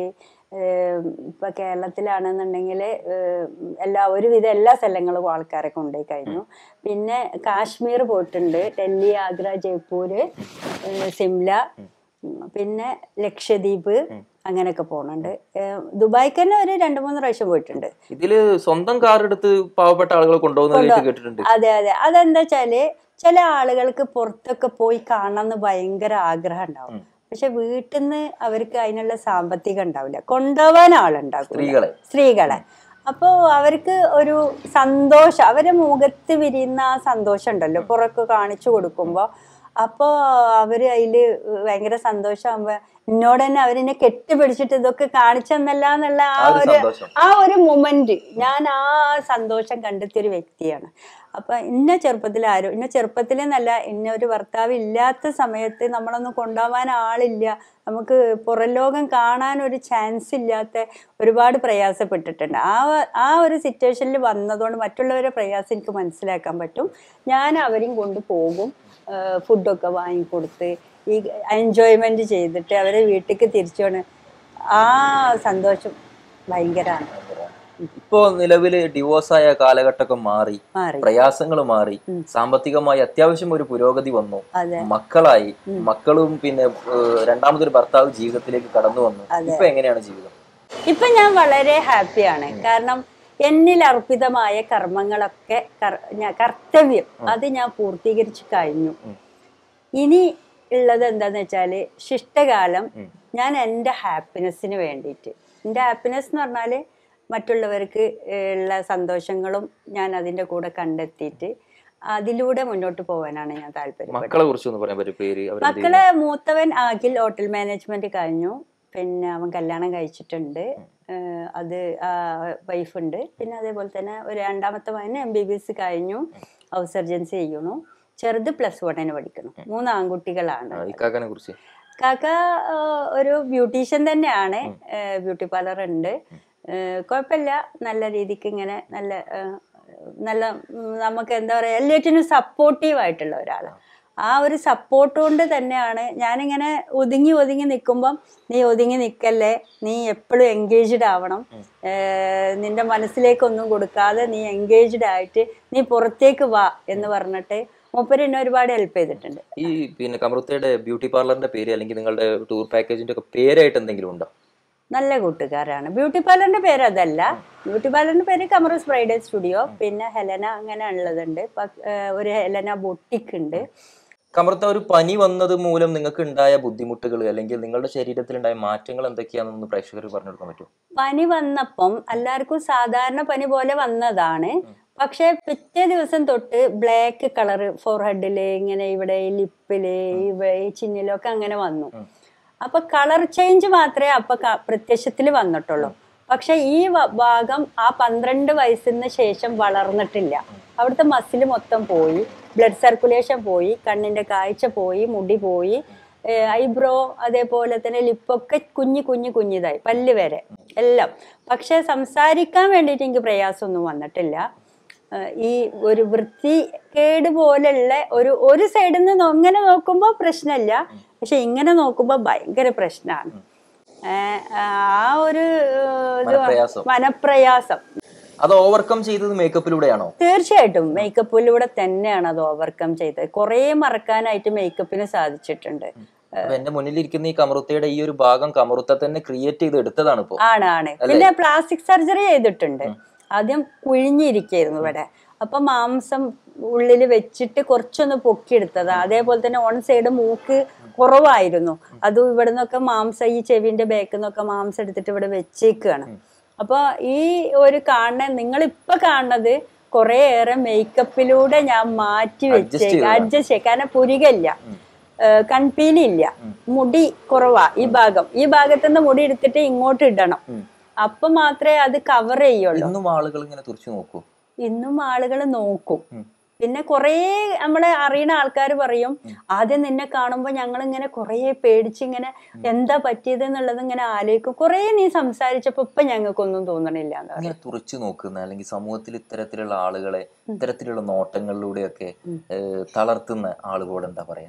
ഏഹ് ഇപ്പൊ കേരളത്തിലാണെന്നുണ്ടെങ്കിൽ എല്ലാ ഒരുവിധം എല്ലാ സ്ഥലങ്ങളും ആൾക്കാരെ കൊണ്ടുപോയി കഴിഞ്ഞു പിന്നെ കാശ്മീർ പോയിട്ടുണ്ട് ഡൽഹി ആഗ്ര ജയ്പൂര് ഏഹ് സിംല ഉം, പിന്നെ ലക്ഷദ്വീപ് അങ്ങനെയൊക്കെ പോകുന്നുണ്ട് ഏഹ് ദുബായ്ക്ക് തന്നെ ഒരു രണ്ട് മൂന്ന് പ്രാവശ്യം പോയിട്ടുണ്ട് ഇതില് സ്വന്തം കാർ എടുത്ത് പാവപ്പെട്ട ആളുകളെ കൊണ്ടുപോകുന്നതായിട്ട് കേട്ടിട്ടുണ്ട് അതെ അതെ അതെന്താ വെച്ചാല് ചില ആളുകൾക്ക് പുറത്തൊക്കെ പോയി കാണണമെന്ന് ഭയങ്കര ആഗ്രഹം ഉണ്ടാവും പക്ഷെ വീട്ടിൽ നിന്ന് അവർക്ക് അതിനുള്ള സാമ്പത്തികം ഉണ്ടാവില്ല കൊണ്ടുപോകാൻ ആളുണ്ടാകും സ്ത്രീകളെ സ്ത്രീകളെ അപ്പോൾ അവർക്ക് ഒരു സന്തോഷം അവരെ മുഖത്ത് വിരിയുന്ന ആ സന്തോഷം ഉണ്ടല്ലോ പുറക്ക് കാണിച്ചു കൊടുക്കുമ്പോൾ അപ്പോൾ അവര് അതില് ഭയങ്കര സന്തോഷമാകുമ്പോ എന്നോട് തന്നെ അവരെന്നെ കെട്ടിപ്പിടിച്ചിട്ട് ഇതൊക്കെ കാണിച്ചെന്നല്ല എന്നുള്ള ആ ആ ഒരു ഒരു സന്തോഷം ആ ഒരു മൊമെന്റ് ഞാൻ ആ സന്തോഷം കണ്ടെത്തിയ ഒരു വ്യക്തിയാണ് അപ്പൊ ഇന്ന ചെറുപ്പത്തിൽ ആരും ഇന്ന ചെറുപ്പത്തിലെന്നല്ല ഇന്ന ഒരു ഭർത്താവ് ഇല്ലാത്ത സമയത്ത് നമ്മളൊന്നും കൊണ്ടുപോകാൻ ആളില്ല നമുക്ക് പുറം ലോകം കാണാൻ ഒരു ചാൻസ് ഇല്ലാത്ത ഒരുപാട് പ്രയാസപ്പെട്ടിട്ടുണ്ട് ആ വ- ആ ഒരു സിറ്റുവേഷനിൽ വന്നതുകൊണ്ട് മറ്റുള്ളവരുടെ പ്രയാസം എനിക്ക് മനസ്സിലാക്കാൻ പറ്റും ഞാൻ അവരെയും കൊണ്ട് പോകും ഫുഡൊക്കെ വാങ്ങിക്കൊടുത്ത് ഈ എൻജോയ്മെന്റ് ചെയ്തിട്ട് അവരെ വീട്ടിലേക്ക് തിരിച്ചു കൊണ്ട് ആ സന്തോഷം ഭയങ്കരമാണ് ഇപ്പോ നിലവില് ഡിവോഴ്സ് ആയ കാലഘട്ടമൊക്കെ മാറി മാറി പ്രയാസങ്ങൾ മാറി സാമ്പത്തികമായി അത്യാവശ്യം ഒരു പുരോഗതി വന്നു അതെ മക്കളായി മക്കളും പിന്നെ ഏഹ്, രണ്ടാമതൊരു ഭർത്താവ് ജീവിതത്തിലേക്ക് കടന്നു വന്നു അതെ. ഇപ്പൊ എങ്ങനെയാണ് ജീവിതം ഇപ്പൊ ഞാൻ വളരെ ഹാപ്പിയാണ് കാരണം എന്നിൽ അർപ്പിതമായ കർമ്മങ്ങളൊക്കെ കർ- ഞാൻ- കർത്തവ്യം അത് ഞാൻ പൂർത്തീകരിച്ചു കഴിഞ്ഞു ഉം. ഇനി ഉള്ളത് എന്താന്ന് വെച്ചാല് ശിഷ്ടകാലം ഉം. ഞാൻ എൻ്റെ ഹാപ്പിനെസ്സിന് വേണ്ടിയിട്ട് എൻ്റെ ഹാപ്പിനെസ് എന്ന് പറഞ്ഞാൽ മറ്റുള്ളവർക്ക് ഉള്ള സന്തോഷങ്ങളും ഞാൻ അതിൻ്റെ കൂടെ കണ്ടെത്തിയിട്ട് അതിലൂടെ മുന്നോട്ട് പോകാനാണ് ഞാൻ താല്പര്യം മക്കളെ കുറിച്ച് ഒന്ന് പറയാൻ പറ്റും പേര് അവരെന്ത് മക്കളെ മൂത്തവൻ ആകിൽ ഹോട്ടൽ മാനേജ്മെന്റ് കഴിഞ്ഞു പിന്നെ അവൻ കല്യാണം കഴിച്ചിട്ടുണ്ട് ഏഹ് അത് വൈഫ് ഉണ്ട് പിന്നെ അതേപോലെ തന്നെ ഒരു രണ്ടാമത്തെ മകന് എം ബി ബി എസ് കഴിഞ്ഞു ഹൗസ് സർജൻസി ചെയ്യണു ചെറുത് പ്ലസ് വണ്ണിന് പഠിക്കണം മൂന്ന് ആൺകുട്ടികളാണ് ചെയ്യുന്നത്? ഇക്കാക്കനെ കുറിച്ച് കാക്ക ഏഹ്, ഒരു ബ്യൂട്ടീഷ്യൻ തന്നെയാണ് ബ്യൂട്ടി പാർലർ ഉണ്ട് ഏഹ്, കുഴപ്പമില്ല നല്ല രീതിക്ക് ഇങ്ങനെ നല്ല ഏഹ്, നല്ല ഉം, നമുക്ക് എന്താ പറയുക എല്ലാറ്റിനും സപ്പോർട്ടീവ് ആയിട്ടുള്ള ഒരാളാണ് ആ ഒരു സപ്പോർട്ട് കൊണ്ട് തന്നെയാണ് ഞാനിങ്ങനെ ഒതുങ്ങി ഒതുങ്ങി നിൽക്കുമ്പം നീ ഒതുങ്ങി നിൽക്കല്ലേ നീ എപ്പോഴും എൻഗേജ്ഡ് ആവണം ഏഹ്, നിന്റെ മനസ്സിലേക്കൊന്നും കൊടുക്കാതെ നീ എൻഗേജ്ഡ് ആയിട്ട് നീ പുറത്തേക്ക് വാ എന്ന് പറഞ്ഞിട്ട് മൂപ്പര് എന്നെ ഒരുപാട് ഹെൽപ്പ് ചെയ്തിട്ടുണ്ട് ഈ പിന്നെ കമറുത്തയുടെ ബ്യൂട്ടി പാർലറിന്റെ പേര് അല്ലെങ്കിൽ നിങ്ങളുടെ ടൂർ പാക്കേജിന്റെ ഒക്കെ പേരായിട്ട് എന്തെങ്കിലും ഉണ്ടോ നല്ല കൂട്ടുകാരാണ് ബ്യൂട്ടി പാർലറിന്റെ പേര് അതല്ല ബ്യൂട്ടി പാർലറിന്റെ പേര് കമറൂസ് ബ്രൈഡൽ സ്റ്റുഡിയോ പിന്നെ ഹെലന അങ്ങനെ ഉള്ളതുണ്ട് പ- ഏഹ് ഒരു ഹെലന ബൊട്ടിക് ഉണ്ട് കമറുത്ത ഒരു പനി വന്നത് മൂലം നിങ്ങൾക്ക് ഉണ്ടായ ബുദ്ധിമുട്ടുകൾ അല്ലെങ്കിൽ നിങ്ങളുടെ ശരീരത്തിൽ ഉണ്ടായ മാറ്റങ്ങൾ എന്തൊക്കെയാണെന്ന് പ്രേക്ഷകർക്ക് പറഞ്ഞു കൊടുക്കാൻ പറ്റുമോ പനി വന്നപ്പം എല്ലാവർക്കും സാധാരണ പനി പോലെ വന്നതാണ് പക്ഷെ പിറ്റേ ദിവസം തൊട്ട് ബ്ലാക്ക് കളറ് ഫോർഹെഡില് ഇങ്ങനെ ഇവിടെ ഈ ലിപ്പില് ഇവിടെ ഈ ചിന്നിലൊക്കെ അങ്ങനെ വന്നു അപ്പൊ കളർ ചേഞ്ച് മാത്രമേ അപ്പൊ പ്രത്യക്ഷത്തിൽ വന്നിട്ടുള്ളൂ പക്ഷെ ഈ വ- ഭാഗം ആ പന്ത്രണ്ട് വയസ്സിന് ശേഷം വളർന്നിട്ടില്ല അവിടുത്തെ മസിൽ മൊത്തം പോയി ബ്ലഡ് സർക്കുലേഷൻ പോയി കണ്ണിന്റെ കാഴ്ച പോയി മുടി പോയി ഐബ്രോ അതേപോലെ തന്നെ ലിപ്പൊക്കെ കുഞ്ഞു കുഞ്ഞു കുഞ്ഞിതായി പല്ല് വരെ എല്ലാം പക്ഷെ സംസാരിക്കാൻ വേണ്ടിയിട്ട് എനിക്ക് പ്രയാസമൊന്നും വന്നിട്ടില്ല ഏഹ് ഈ ഒരു വൃത്തികേട് പോലുള്ള ഒരു ഒരു സൈഡിൽ നിന്ന് അങ്ങനെ നോക്കുമ്പോൾ പ്രശ്നമില്ല പക്ഷെ ഇങ്ങനെ നോക്കുമ്പോൾ ഭയങ്കര പ്രശ്നമാണ് ആ ഒരു ഏഹ്, ഇത് മനപ്രയാസം. മനപ്രയാസം അത് ഓവർകം ചെയ്തത് മേക്കപ്പിലൂടെയാണോ തീർച്ചയായിട്ടും മേക്കപ്പിലൂടെ തന്നെയാണ് അത് ഓവർകം ചെയ്തത് കുറേ മറക്കാനായിട്ട് മേക്കപ്പിന് സാധിച്ചിട്ടുണ്ട് അപ്പൊ എന്റെ മുന്നിലിരിക്കുന്ന ഈ കമറുത്തയുടെ ഈ ഒരു ഭാഗം കമറുത്ത തന്നെ ക്രിയേറ്റ് ചെയ്ത് എടുത്തതാണ് ഇപ്പോ ആണ് ആണ് പിന്നെ പ്ലാസ്റ്റിക് സർജറി ചെയ്തിട്ടുണ്ട് ആദ്യം കുഴിഞ്ഞിരിക്കായിരുന്നു ഇവിടെ അപ്പൊ മാംസം ഉള്ളിൽ വെച്ചിട്ട് കുറച്ചൊന്ന് പൊക്കിയെടുത്തതാ അതേപോലെ തന്നെ ഓൺ സൈഡ് മൂക്ക് കുറവായിരുന്നു അതും ഇവിടെ നിന്നൊക്കെ മാംസം ഈ ചെവിന്റെ ബാക്കിൽ നിന്നൊക്കെ മാംസം എടുത്തിട്ട് ഇവിടെ വെച്ചേക്കാണ് അപ്പൊ ഈ ഒരു കാണുന്ന നിങ്ങൾ ഇപ്പൊ കാണുന്നത് കുറെ ഏറെ മേക്കപ്പിലൂടെ ഞാൻ മാറ്റി വെച്ചേക്ക് അഡ്ജസ്റ്റ് ചെയ്യും കാരണം പുരികല്ല കൺപീലില്ല മുടി കുറവാ ഈ ഭാഗം ഈ ഭാഗത്തുനിന്ന് മുടി എടുത്തിട്ട് ഇങ്ങോട്ട് ഇടണം അപ്പൊ മാത്രമേ അത് കവർ ചെയ്യുള്ളൂ ഇന്നും ആളുകൾ ഇങ്ങനെ തുറച്ചു നോക്കൂ ഇന്നും ആളുകൾ നോക്കും പിന്നെ കുറേ നമ്മളെ അറിയുന്ന ആൾക്കാർ പറയും ആദ്യം നിന്നെ കാണുമ്പോൾ ഞങ്ങൾ ഇങ്ങനെ കുറേ പേടിച്ച് ഇങ്ങനെ എന്താ പറ്റിയത് എന്നുള്ളത് ഇങ്ങനെ ആലോചിക്കും കുറേ നീ സംസാരിച്ചപ്പോ ഇപ്പൊ ഞങ്ങൾക്കൊന്നും തോന്നണില്ല എന്ന് പറയും. ഇങ്ങനെ തുറച്ചു നോക്കുന്ന അല്ലെങ്കിൽ സമൂഹത്തിൽ ഇത്തരത്തിലുള്ള ആളുകളെ ഇത്തരത്തിലുള്ള നോട്ടങ്ങളിലൂടെയൊക്കെ ഏഹ്, തളർത്തുന്ന ആളുകളോട് എന്താ പറയാ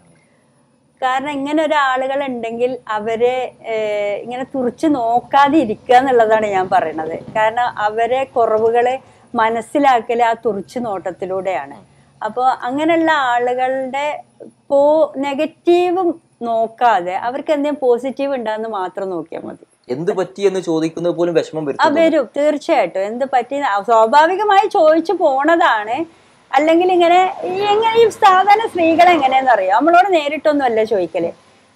കാരണം ഇങ്ങനെ ഒരാളുകൾ ഉണ്ടെങ്കിൽ അവരെ ഏഹ്, ഇങ്ങനെ തുറച്ചു നോക്കാതെ ഇരിക്കുക എന്നുള്ളതാണ് ഞാൻ പറയുന്നത് കാരണം അവരെ കുറവുകളെ മനസ്സിലാക്കൽ ആ തുറച്ചു നോട്ടത്തിലൂടെയാണ് അപ്പോൾ അങ്ങനെയുള്ള ആളുകളുടെ പോ നെഗറ്റീവും നോക്കാതെ അവർക്ക് എന്തെങ്കിലും പോസിറ്റീവ് ഉണ്ടാകുന്ന മാത്രം നോക്കിയാൽ മതി എന്ത് പറ്റി എന്ന് ചോദിക്കുന്നത് പോലും വിഷമം ആ വരുത്തുന്നു വരും തീർച്ചയായിട്ടും എന്ത് പറ്റി സ്വാഭാവികമായി ചോദിച്ചു പോണതാണ് അല്ലെങ്കിൽ ഇങ്ങനെ ഈ എങ്ങനെ ഈ സാധാരണ സ്ത്രീകൾ എങ്ങനെയാന്ന് അറിയാം നമ്മളോട് നേരിട്ടൊന്നും അല്ല ചോദിക്കല്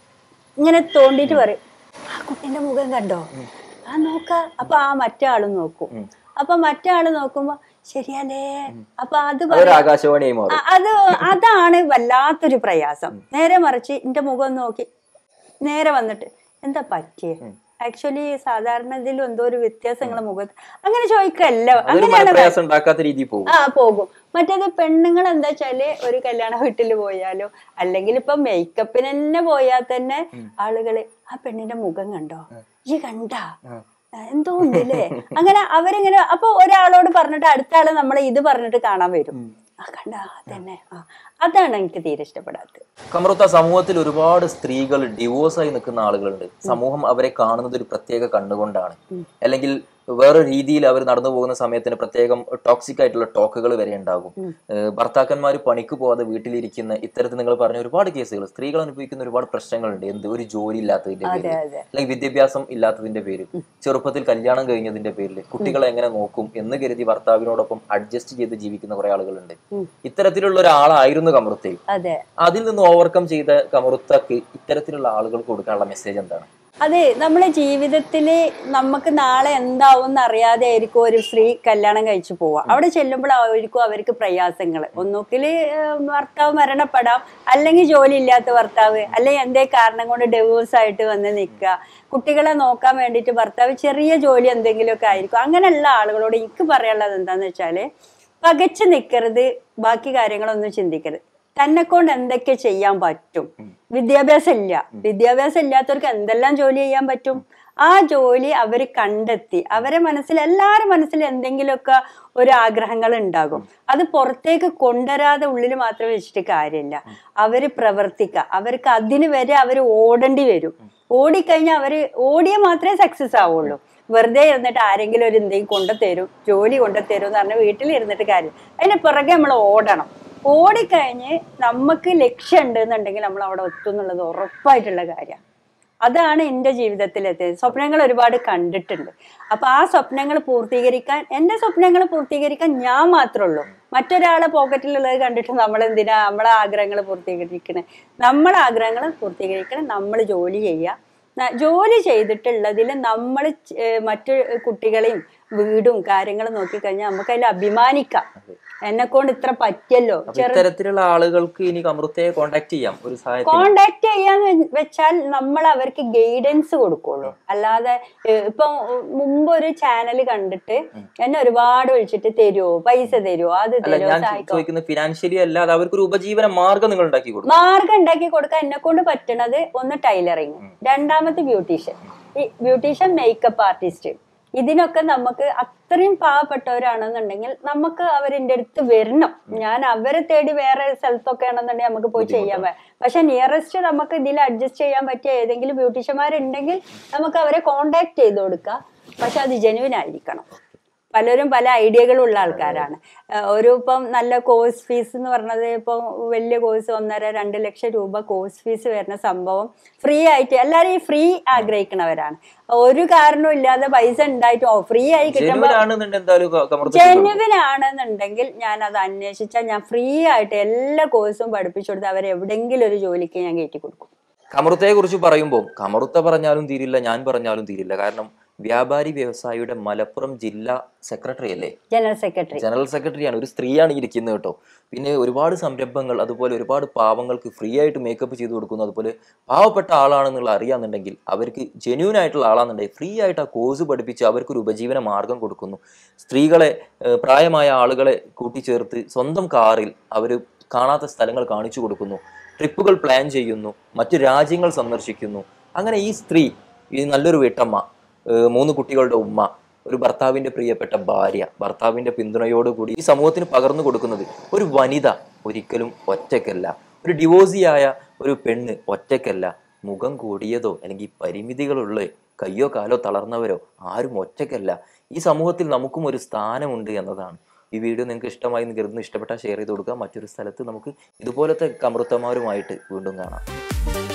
ഇങ്ങനെ തോണ്ടിട്ട് പറയും ആ കുട്ടിന്റെ മുഖം കണ്ടോ ആ നോക്ക അപ്പൊ ആ മറ്റേ ആളും നോക്കും അപ്പൊ മറ്റേ ആള് നോക്കുമ്പോ ശരിയല്ലേ അപ്പൊ അത് പറയും അതൊരു ആകാശവാണിയായി മാറും ആ, അത് അതാണ് വല്ലാത്തൊരു പ്രയാസം നേരെ മറിച്ച് എന്റെ മുഖം ഒന്ന് നോക്കി നേരെ വന്നിട്ട് എന്താ പറ്റിയേ ആക്ച്വലി സാധാരണ ഇതിലും എന്തോ ഒരു വ്യത്യാസങ്ങളെ മുഖത്ത് അങ്ങനെ ചോദിക്കല്ല അതൊരു അങ്ങനെയാണ് മനപ്രയാസം ഉണ്ടാക്കാത്ത രീതിയിൽ പോകും ആ പോകും മറ്റേത് പെണ്ണുങ്ങൾ എന്താ വെച്ചാല് ഒരു കല്യാണ വീട്ടിൽ പോയാലോ അല്ലെങ്കിൽ ഇപ്പൊ മേക്കപ്പിന് തന്നെ പോയാൽ തന്നെ ആളുകള് ആ പെണ്ണിന്റെ മുഖം കണ്ടോ ഈ കണ്ടാ ആ, എന്തോ ഉണ്ടല്ലേ അങ്ങനെ അവരിങ്ങനെ അപ്പൊ ഒരാളോട് പറഞ്ഞിട്ട് അടുത്ത ആള് നമ്മളെ ഇത് പറഞ്ഞിട്ട് കാണാൻ വരും ആ കണ്ട തന്നെ ആ അതാണ് എനിക്ക് തീരെ ഇഷ്ടപ്പെടാത്തത് കമറുത്ത സമൂഹത്തിൽ ഒരുപാട് സ്ത്രീകൾ ഡിവോഴ്സ് ആയി നിൽക്കുന്ന ആളുകളുണ്ട് സമൂഹം അവരെ കാണുന്നത് ഒരു പ്രത്യേക കണ്ണുകൊണ്ടാണ് അല്ലെങ്കിൽ വേറെ രീതിയിൽ അവർ നടന്നു പോകുന്ന സമയത്തിന് പ്രത്യേകം ടോക്സിക് ആയിട്ടുള്ള ടോക്കുകൾ വരെ ഉണ്ടാകും ഭർത്താക്കന്മാർ പണിക്ക് പോവാതെ വീട്ടിലിരിക്കുന്ന ഇത്തരത്തിൽ നിങ്ങൾ പറഞ്ഞ ഒരുപാട് കേസുകൾ സ്ത്രീകൾ അനുഭവിക്കുന്ന ഒരുപാട് പ്രശ്നങ്ങളുണ്ട് എന്ത് ഒരു ജോലി ഇല്ലാത്തതിന്റെ പേരിൽ അതെ. അല്ലെങ്കിൽ വിദ്യാഭ്യാസം ഇല്ലാത്തതിന്റെ പേരിൽ ചെറുപ്പത്തിൽ കല്യാണം കഴിഞ്ഞതിന്റെ പേരിൽ കുട്ടികളെ എങ്ങനെ നോക്കും എന്ന് കരുതി ഭർത്താവിനോടൊപ്പം അഡ്ജസ്റ്റ് ചെയ്ത് ജീവിക്കുന്ന കുറെ ആളുകളുണ്ട് ഇത്തരത്തിലുള്ള ഒരാളായിരുന്നു കമറുത്തയിൽ അതെ അതിൽ നിന്ന് ഓവർകം ചെയ്ത കമറുത്തക്ക് ഇത്തരത്തിലുള്ള ആളുകൾക്ക് കൊടുക്കാനുള്ള മെസ്സേജ് എന്താണ് അത് നമ്മളെ ജീവിതത്തിൽ നമുക്ക് നാളെ എന്താവും എന്ന് അറിയാതെ ആയിരിക്കും ഒരു സ്ത്രീ കല്യാണം കഴിച്ചു പോവുക അവിടെ ചെല്ലുമ്പോഴായിരിക്കും അവർക്ക് പ്രയാസങ്ങൾ ഒന്നുകിൽ ഭർത്താവ് മരണപ്പെടാം അല്ലെങ്കിൽ ജോലി ഇല്ലാത്ത ഭർത്താവ് അല്ലെങ്കിൽ എന്തേ കാരണം കൊണ്ട് ഡിവോഴ്സ് ആയിട്ട് വന്ന് നിൽക്കുക കുട്ടികളെ നോക്കാൻ വേണ്ടിയിട്ട് ഭർത്താവ് ചെറിയ ജോലി എന്തെങ്കിലുമൊക്കെ ആയിരിക്കും അങ്ങനെയുള്ള ആളുകളോട് എനിക്ക് പറയാനുള്ളത് എന്താന്ന് വെച്ചാല് പകച്ചു നിൽക്കരുത് ബാക്കി കാര്യങ്ങളൊന്നും ചിന്തിക്കരുത് തന്നെ കൊണ്ട് എന്തൊക്കെ ചെയ്യാൻ പറ്റും വിദ്യാഭ്യാസം ഇല്ല വിദ്യാഭ്യാസം ഇല്ലാത്തവർക്ക് എന്തെല്ലാം ജോലി ചെയ്യാൻ പറ്റും ആ ജോലി അവർ കണ്ടെത്തി അവരെ മനസ്സിൽ എല്ലാവരുടെ മനസ്സിൽ എന്തെങ്കിലുമൊക്കെ ഒരു ആഗ്രഹങ്ങൾ ഉണ്ടാകും അത് പുറത്തേക്ക് കൊണ്ടുവരാതെ ഉള്ളിൽ മാത്രം വെച്ചിട്ട് കാര്യമില്ല അവര് പ്രവർത്തിക്കുക അവർക്ക് അതിന് വരെ അവർ ഓടേണ്ടി വരും ഓടിക്കഴിഞ്ഞാൽ അവര് ഓടിയാൽ മാത്രമേ സക്സസ് ആവുള്ളൂ വെറുതെ ഇരുന്നിട്ട് ആരെങ്കിലും ഒരു എന്തെങ്കിലും കൊണ്ടുതരും ജോലി കൊണ്ടുതരും എന്ന് പറഞ്ഞാൽ വീട്ടിൽ ഇരുന്നിട്ട് കാര്യം അതിന് പിറകെ നമ്മൾ ഓടണം ഓടിക്കഴിഞ്ഞ് നമുക്ക് ലക്ഷ്യം ഉണ്ട് എന്നുണ്ടെങ്കിൽ നമ്മൾ അവിടെ എത്തും എന്നുള്ളത് ഉറപ്പായിട്ടുള്ള കാര്യമാണ് അതാണ് എൻ്റെ ജീവിതത്തിലെത്തിയത് സ്വപ്നങ്ങൾ ഒരുപാട് കണ്ടിട്ടുണ്ട് അപ്പൊ ആ സ്വപ്നങ്ങൾ പൂർത്തീകരിക്കാൻ എൻ്റെ സ്വപ്നങ്ങൾ പൂർത്തീകരിക്കാൻ ഞാൻ മാത്രമേ ഉള്ളൂ മറ്റൊരാളെ പോക്കറ്റിലുള്ളത് കണ്ടിട്ട് നമ്മൾ എന്തിനാ നമ്മളെ ആഗ്രഹങ്ങൾ പൂർത്തീകരിക്കണേ നമ്മളെ ആഗ്രഹങ്ങൾ പൂർത്തീകരിക്കണം നമ്മൾ ജോലി ചെയ്യുക ന- ജോലി ചെയ്തിട്ടുള്ളതിൽ നമ്മൾ മറ്റു കുട്ടികളെയും വീടും കാര്യങ്ങളും നോക്കിക്കഴിഞ്ഞാൽ നമുക്ക് അതിൽ അഭിമാനിക്കാം എന്നെ കൊണ്ട് ഇത്ര പറ്റിയല്ലോ അപ്പൊ ഇത്തരത്തിലുള്ള ആളുകൾക്ക് ഇനി കമൃത്തയെ കോണ്ടാക്ട് ചെയ്യാം ഒരു സഹായത്തിന് കോണ്ടാക്ട് ചെയ്യാന്ന് വെ- വെച്ചാൽ നമ്മൾ അവർക്ക് ഗൈഡൻസ് കൊടുക്കുള്ളൂ അല്ലാതെ ഏഹ്, ഇപ്പൊ മുമ്പ് ഒരു ചാനൽ കണ്ടിട്ട് എന്നെ ഒരുപാട് വിളിച്ചിട്ട് തരുമോ പൈസ തരുമോ അത് അല്ല തരുമോ ഞാൻ സഹായിക്കോ ചോദിക്കുന്നത് ഫിനാൻഷ്യലി അല്ലാതെ അവർക്കൊരു ഉപജീവന മാർഗം നിങ്ങൾ ഉണ്ടാക്കി കൊടുക്കും മാർഗം ഉണ്ടാക്കി കൊടുക്കാൻ എന്നെ കൊണ്ട് പറ്റണത് ഒന്ന് ടൈലറിങ് രണ്ടാമത്തെ ബ്യൂട്ടീഷ്യൻ ഈ ബ്യൂട്ടീഷ്യൻ മേക്കപ്പ് ആർട്ടിസ്റ്റ് ഇതിനൊക്കെ നമുക്ക് അത്രയും പാവപ്പെട്ടവരാണെന്നുണ്ടെങ്കിൽ നമുക്ക് അവരിന്റെ അടുത്ത് വരണം ഞാൻ അവരെ തേടി വേറെ സ്ഥലത്തൊക്കെ ആണെന്നുണ്ടെങ്കിൽ നമുക്ക് പോയി ചെയ്യാൻ പറ്റും പക്ഷെ നിയറസ്റ്റ് നമുക്ക് ഇതിൽ അഡ്ജസ്റ്റ് ചെയ്യാൻ പറ്റിയ ഏതെങ്കിലും ബ്യൂട്ടീഷ്യന്മാരുണ്ടെങ്കിൽ നമുക്ക് അവരെ കോണ്ടാക്ട് ചെയ്ത് കൊടുക്കാം പക്ഷെ അത് ജെനുവിൻ ആയിരിക്കണം പലരും പല ഐഡിയകളുള്ള ആൾക്കാരാണ് ഏഹ് ഒരു ഇപ്പം നല്ല കോഴ്സ് ഫീസ് എന്ന് പറഞ്ഞത് ഇപ്പം വലിയ കോഴ്സ് ഒന്നര രണ്ട് ലക്ഷം രൂപ കോഴ്സ് ഫീസ് വരുന്ന സംഭവം ഫ്രീ ആയിട്ട് എല്ലാവരും ഈ ഫ്രീ ആഗ്രഹിക്കുന്നവരാണ് ഒരു കാരണവും ഇല്ലാതെ പൈസ ഉണ്ടായിട്ടോ ഫ്രീ ആയി കിട്ടുമ്പോൾ ജെനുവൻ ആണെന്നുണ്ടെങ്കിൽ എന്തായാലും ക- കമൃത്ത ജെനുവിൻ ആണെന്നുണ്ടെങ്കിൽ ഞാൻ അത് അന്വേഷിച്ചാൽ ഞാൻ ഫ്രീ ആയിട്ട് എല്ലാ കോഴ്സും പഠിപ്പിച്ചു കൊടുത്ത് അവരെ എവിടെയെങ്കിലും ഒരു ജോലിക്ക് ഞാൻ കയറ്റി കൊടുക്കും കമറുത്തയെ കുറിച്ച് പറയുമ്പോൾ കമറുത്ത പറഞ്ഞാലും തീരില്ല ഞാൻ പറഞ്ഞാലും തീരില്ല കാരണം വ്യാപാരി വ്യവസായിയുടെ മലപ്പുറം ജില്ലാ സെക്രട്ടറി അല്ലേ ജനറൽ സെക്രട്ടറി ജനറൽ സെക്രട്ടറിയാണ് ഒരു സ്ത്രീയാണ് ഈ ഇരിക്കുന്നത് കേട്ടോ പിന്നെ ഒരുപാട് സംരംഭങ്ങൾ അതുപോലെ ഒരുപാട് പാവങ്ങൾക്ക് ഫ്രീ ആയിട്ട് മേക്കപ്പ് ചെയ്ത് കൊടുക്കുന്നു അതുപോലെ പാവപ്പെട്ട ആളാണെന്നുള്ള അറിയാന്നുണ്ടെങ്കിൽ അവർക്ക് ജെന്യൂൻ ആയിട്ടുള്ള ആളാണെന്നുണ്ടെങ്കിൽ ഫ്രീ ആയിട്ട് ആ കോഴ്സ് പഠിപ്പിച്ച് അവർക്കൊരു ഉപജീവന മാർഗം കൊടുക്കുന്നു സ്ത്രീകളെ ഏഹ്, പ്രായമായ ആളുകളെ കൂട്ടിച്ചേർത്ത് സ്വന്തം കാറിൽ അവർ കാണാത്ത സ്ഥലങ്ങൾ കാണിച്ചു കൊടുക്കുന്നു ട്രിപ്പുകൾ പ്ലാൻ ചെയ്യുന്നു മറ്റു രാജ്യങ്ങൾ സന്ദർശിക്കുന്നു അങ്ങനെ ഈ സ്ത്രീ ഈ നല്ലൊരു വീട്ടമ്മ ഏഹ്, മൂന്ന് കുട്ടികളുടെ ഉമ്മ ഒരു ഭർത്താവിന്റെ പ്രിയപ്പെട്ട ഭാര്യ ഭർത്താവിന്റെ പിന്തുണയോടുകൂടി ഈ സമൂഹത്തിന് പകർന്നു കൊടുക്കുന്നത് ഒരു വനിത ഒരിക്കലും ഒറ്റയ്ക്കല്ല ഒരു ഡിവോഴ്സിയായ ഒരു പെണ്ണ് ഒറ്റയ്ക്കല്ല മുഖം കൂടിയതോ അല്ലെങ്കിൽ പരിമിതികളുള്ള കയ്യോ കാലോ തളർന്നവരോ ആരും ഒറ്റയ്ക്കല്ല ഈ സമൂഹത്തിൽ നമുക്കും ഒരു സ്ഥാനമുണ്ട് എന്നതാണ് ഈ വീഡിയോ നിങ്ങൾക്ക് ഇഷ്ടമായി എന്ന് കരുതുന്നു ഇഷ്ടപ്പെട്ടാൽ ഷെയർ ചെയ്ത് കൊടുക്കുക മറ്റൊരു സ്ഥലത്ത് നമുക്ക് ഇതുപോലത്തെ കമൃത്തമാരുമായിട്ട് വീണ്ടും കാണാം